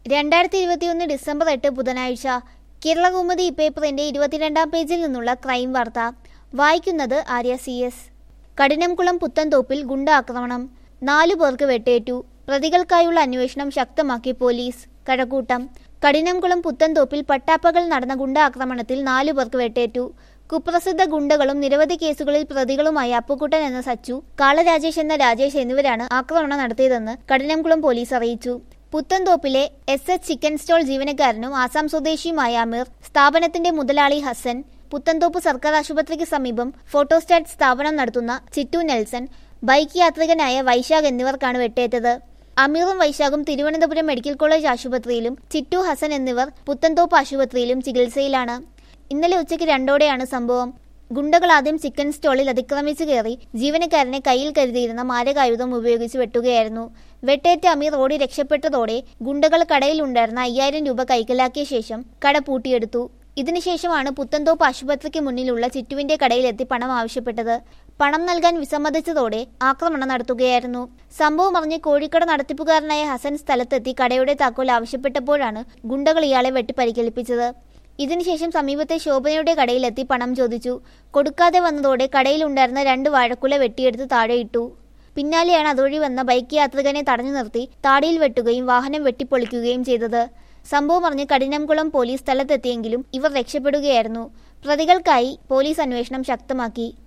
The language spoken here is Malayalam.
രണ്ടായിരത്തി ഇരുപത്തിയൊന്ന് ഡിസംബർ എട്ട് ബുധനാഴ്ച കേരളകൗമുദി പേപ്പറിന്റെ ഇരുപത്തിരണ്ടാം പേജിൽ നിന്നുള്ള ക്രൈം വാർത്ത വായിക്കുന്നത് ആര്യ സി എസ് കഠിനംകുളം പുത്തൻതോപ്പിൽ ഗുണ്ട ആക്രമണം നാലു പേർക്ക് വെട്ടേറ്റു പ്രതികൾക്കായുള്ള അന്വേഷണം ശക്തമാക്കി പോലീസ് കഴക്കൂട്ടം കഠിനംകുളം പുത്തൻതോപ്പിൽ പട്ടാപ്പകൽ നടന്ന ഗുണ്ട ആക്രമണത്തിൽ നാലു പേർക്ക് വെട്ടേറ്റു കുപ്രസിദ്ധ ഗുണ്ടകളും നിരവധി കേസുകളിൽ പ്രതികളുമായ അപ്പുക്കുട്ടൻ എന്ന സച്ചു കാളരാജേഷ് എന്ന രാജേഷ് എന്നിവരാണ് ആക്രമണം നടത്തിയതെന്ന് കഠിനംകുളം പോലീസ് അറിയിച്ചു പുത്തൻതോപ്പിലെ എസ് എച്ച് ചിക്കൻ സ്റ്റോൾ ജീവനക്കാരനും ആസാം സ്വദേശിയുമായ അമീർ സ്ഥാപനത്തിന്റെ മുതലാളി ഹസൻ പുത്തൻതോപ്പ് സർക്കാർ ആശുപത്രിക്ക് സമീപം ഫോട്ടോസ്റ്റാറ്റ് സ്ഥാപനം നടത്തുന്ന ചിറ്റു നെൽസൺ ബൈക്ക് യാത്രികനായ വൈശാഖ് എന്നിവർക്കാണ് വെട്ടേറ്റത് അമീറും വൈശാഖും തിരുവനന്തപുരം മെഡിക്കൽ കോളേജ് ആശുപത്രിയിലും ചിറ്റു ഹസൻ എന്നിവർ പുത്തൻതോപ്പ് ആശുപത്രിയിലും ചികിത്സയിലാണ് ഇന്നലെ ഉച്ചയ്ക്ക് രണ്ടോടെയാണ് സംഭവം ഗുണ്ടകൾ ആദ്യം ചിക്കൻ സ്റ്റോളിൽ അതിക്രമിച്ചു കയറി ജീവനക്കാരനെ കയ്യിൽ കരുതിയിരുന്ന മാരകായുധം ഉപയോഗിച്ച് വെട്ടുകയായിരുന്നു വെട്ടേറ്റ അമീർ ഓടി രക്ഷപ്പെട്ടതോടെ ഗുണ്ടകൾ കടയിലുണ്ടായിരുന്ന അയ്യായിരം രൂപ കൈക്കലാക്കിയ ശേഷം കട പൂട്ടിയെടുത്തു ഇതിനുശേഷമാണ് പുത്തൻതോപ്പ് ആശുപത്രിക്ക് മുന്നിലുള്ള ചിറ്റുവിന്റെ കടയിലെത്തി പണം ആവശ്യപ്പെട്ടത് പണം നൽകാൻ വിസമ്മതിച്ചതോടെ ആക്രമണം നടത്തുകയായിരുന്നു സംഭവം അറിഞ്ഞ് കോഴിക്കട നടത്തിപ്പുകാരനായ ഹസൻ സ്ഥലത്തെത്തി കടയുടെ താക്കോൽ ആവശ്യപ്പെട്ടപ്പോഴാണ് ഗുണ്ടകൾ ഇയാളെ വെട്ടി പരിക്കേൽപ്പിച്ചത് ഇതിനുശേഷം സമീപത്തെ ശോഭനയുടെ കടയിലെത്തി പണം ചോദിച്ചു കൊടുക്കാതെ വന്നതോടെ കടയിലുണ്ടായിരുന്ന രണ്ട് വാഴക്കുല വെട്ടിയെടുത്ത് താഴെയിട്ടു പിന്നാലെയാണ് അതുവഴി വന്ന ബൈക്ക് യാത്രികനെ തടഞ്ഞു നിർത്തി താടിയിൽ വെട്ടുകയും വാഹനം വെട്ടിപ്പൊളിക്കുകയും ചെയ്തത് സംഭവം അറിഞ്ഞ് കഠിനംകുളം പോലീസ് സ്ഥലത്തെത്തിയെങ്കിലും ഇവർ രക്ഷപ്പെടുകയായിരുന്നു പ്രതികൾക്കായി പോലീസ് അന്വേഷണം ശക്തമാക്കി